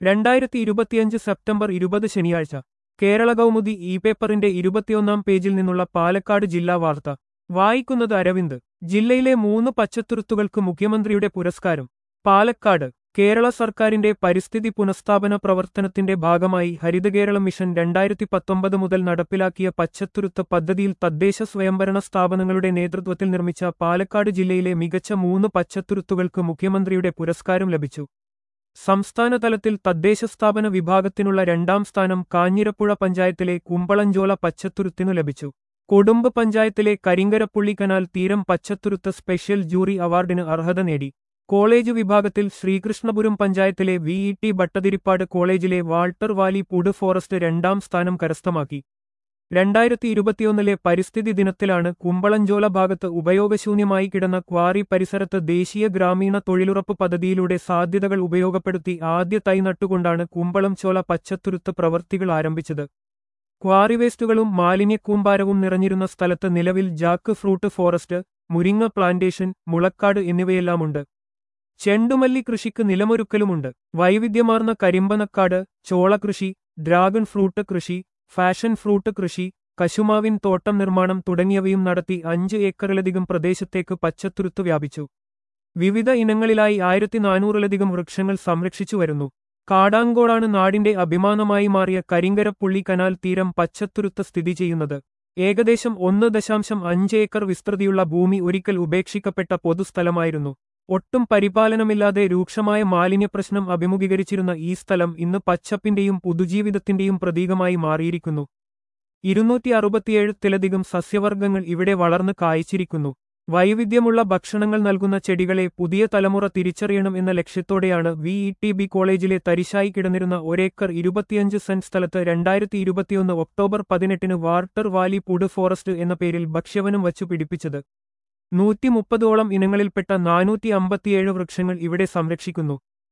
രണ്ടായിരത്തി ഇരുപത്തിയഞ്ച് സെപ്റ്റംബർ ഇരുപത് ശനിയാഴ്ച കേരള കൗമുദി ഇ പേപ്പറിന്റെ ഇരുപത്തിയൊന്നാം പേജിൽ നിന്നുള്ള പാലക്കാട് ജില്ലാ വാർത്ത വായിക്കുന്നത് അരവിന്ദ് ജില്ലയിലെ മൂന്ന് പച്ചത്തുരുത്തുകൾക്ക് മുഖ്യമന്ത്രിയുടെ പുരസ്കാരം പാലക്കാട് കേരള സർക്കാരിന്റെ പരിസ്ഥിതി പുനഃസ്ഥാപന പ്രവർത്തനത്തിന്റെ ഭാഗമായി ഹരിതകേരളം മിഷൻ രണ്ടായിരത്തി പത്തൊമ്പത് മുതൽ നടപ്പിലാക്കിയ പച്ചത്തുരുത്ത് പദ്ധതിയിൽ തദ്ദേശ സ്വയംഭരണ സ്ഥാപനങ്ങളുടെ നേതൃത്വത്തിൽ നിർമ്മിച്ച പാലക്കാട് ജില്ലയിലെ മികച്ച മൂന്ന് പച്ചത്തുരുത്തുകൾക്ക് മുഖ്യമന്ത്രിയുടെ പുരസ്കാരം ലഭിച്ചു സംസ്ഥാന തലത്തിൽ തദ്ദേശ സ്ഥാപന വിഭാഗത്തിനുള്ള രണ്ടാം സ്ഥാനം കാഞ്ഞിരപ്പുഴ പഞ്ചായത്തിലെ കുമ്പളഞ്ചോല പച്ചത്തുരുത്തിനു ലഭിച്ചു കൊടുമ്പ് പഞ്ചായത്തിലെ കരിങ്കരപ്പുള്ളി കനാൽ തീരം പച്ചത്തുരുത്ത് സ്പെഷ്യൽ ജൂറി അവാർഡിന് അർഹത നേടി കോളേജ് വിഭാഗത്തിൽ ശ്രീകൃഷ്ണപുരം പഞ്ചായത്തിലെ വി ഇ ടി ഭട്ടതിരിപ്പാട് കോളേജിലെ വാൾട്ടർ വാലി പുഡ് ഫോറസ്റ്റ് രണ്ടാം സ്ഥാനം കരസ്ഥമാക്കി രണ്ടായിരത്തി ഇരുപത്തിയൊന്നിലെ പരിസ്ഥിതി ദിനത്തിലാണ് കുമ്പളഞ്ചോല ഭാഗത്ത് ഉപയോഗശൂന്യമായി കിടന്ന ക്വാറി പരിസരത്ത് ദേശീയ ഗ്രാമീണ തൊഴിലുറപ്പ് പദ്ധതിയിലൂടെ സാധ്യതകൾ ഉപയോഗപ്പെടുത്തി ആദ്യ തൈ നട്ടുകൊണ്ടാണ് കുമ്പളം ചോല പച്ചത്തുരുത്ത് പ്രവർത്തികൾ ആരംഭിച്ചത് ക്വാറി വേസ്റ്റുകളും മാലിന്യക്കൂമ്പാരവും നിറഞ്ഞിരുന്ന സ്ഥലത്ത് നിലവിൽ ജാക്ക് ഫ്രൂട്ട് ഫോറസ്റ്റ് മുരിങ്ങ പ്ലാന്റേഷൻ മുളക്കാട് എന്നിവയെല്ലാമുണ്ട് ചെണ്ടുമല്ലി കൃഷിക്ക് നിലമൊരുക്കലുമുണ്ട് വൈവിധ്യമാർന്ന കരിമ്പനക്കാട് ചോളകൃഷി ഡ്രാഗൺ ഫ്രൂട്ട് കൃഷി ഫാഷൻ ഫ്രൂട്ട് കൃഷി കശുമാവിൻ തോട്ടം നിർമ്മാണം തുടങ്ങിയവയും നടത്തി അഞ്ച് ഏക്കറിലധികം പ്രദേശത്തേക്ക് പച്ചത്തുരുത്ത് വ്യാപിച്ചു വിവിധ ഇനങ്ങളിലായി ആയിരത്തി നാനൂറിലധികം വൃക്ഷങ്ങൾ സംരക്ഷിച്ചു വരുന്നു കാടാങ്കോടാണ് നാടിന്റെ അഭിമാനമായി മാറിയ കരിങ്കരപ്പുള്ളി കനാൽ തീരം പച്ചത്തുരുത്ത് സ്ഥിതി ചെയ്യുന്നത് ഏകദേശം ഒന്ന് ദശാംശം അഞ്ച് ഏക്കർ വിസ്തൃതിയുള്ള ഭൂമി ഒരിക്കൽ ഉപേക്ഷിക്കപ്പെട്ട പൊതുസ്ഥലമായിരുന്നു ഒട്ടും പരിപാലനമില്ലാതെ രൂക്ഷമായ മാലിന്യപ്രശ്നം അഭിമുഖീകരിച്ചിരുന്ന ഈ സ്ഥലം ഇന്ന് പച്ചപ്പിന്റെയും പുതുജീവിതത്തിന്റെയും പ്രതീകമായി മാറിയിരിക്കുന്നു ഇരുന്നൂറ്റി അറുപത്തിയേഴത്തിലധികം സസ്യവർഗ്ഗങ്ങൾ ഇവിടെ വളർന്ന് കായ്ച്ചിരിക്കുന്നു വൈവിധ്യമുള്ള ഭക്ഷണങ്ങൾ നൽകുന്ന ചെടികളെ പുതിയ തലമുറ തിരിച്ചറിയണം എന്ന ലക്ഷ്യത്തോടെയാണ് വി ഇ ടി ബി കോളേജിലെ തരിശായി കിടന്നിരുന്ന ഒരേക്കർ ഇരുപത്തിയഞ്ച് സെന്റ് സ്ഥലത്ത് രണ്ടായിരത്തി ഇരുപത്തിയൊന്ന് ഒക്ടോബർ പതിനെട്ടിന് വാർട്ടർ വാലി പുഡ് ഫോറസ്റ്റ് എന്ന പേരിൽ ഭക്ഷ്യവനം വച്ചു പിടിപ്പിച്ചത് നൂറ്റി മുപ്പതോളം ഇനങ്ങളിൽപ്പെട്ട നാനൂറ്റി അമ്പത്തിയേഴ് വൃക്ഷങ്ങൾ ഇവിടെ സംരക്ഷിക്കുന്നു